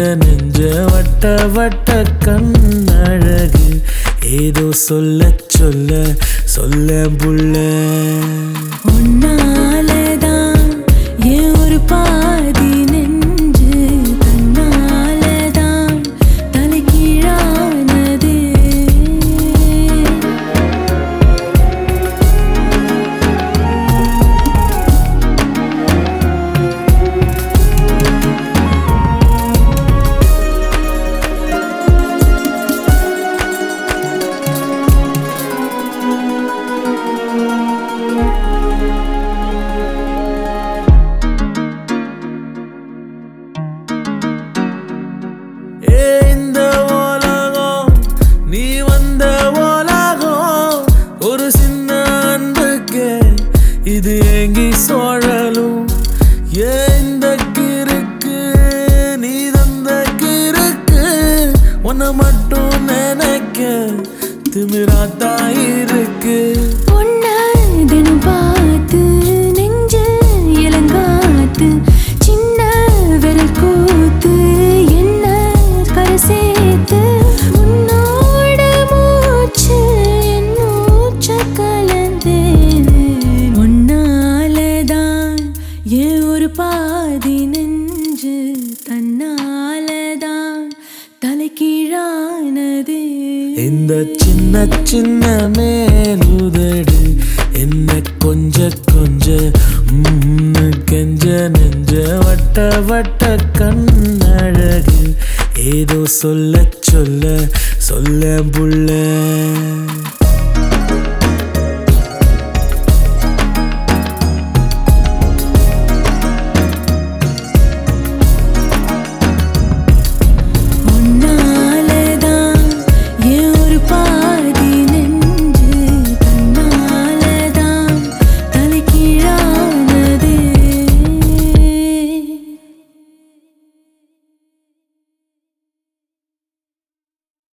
நெஞ்ச வட்ட வட்ட கண்ணழகு ஏதோ சொல்ல சொல்ல சொல்ல புள்ள உன்னாலதான் என் ஒரு பாதி நெஞ்சு தன்னாலதான் தலைகீழானது ஏ இந்த உலகம் நீ வந்த உலகம் ஒரு சின்ன அன்புக்கு இது ஏங்கி சோழலும் ஏ இந்த கிறுக்கு நீ தந்த கிறுக்கு உன்னை மட்டும் நினைக்க திமிராத்தான் இருக்கு உன்னை தினம் பார்த்து நெஞ்சில் இளங்காத்து சின்ன விரல் கூத்து என்ன கரை சேர்த்து உன்னோட மூச்சு என் மூச்ச கலந்தேனே உன்னாலதான் என் ஒரு பாதி நெஞ்சு தன்னாலதான் தலைகீழானது இந்த சின்ன சின்ன மேலுதடு என்ன கொஞ்ச கொஞ்ச ம்னு கெஞ்ச நெஞ்ச வட்ட வட்ட கண்ணழகு ஏதோ சொல்ல சொல்ல சொல்ல புள்ள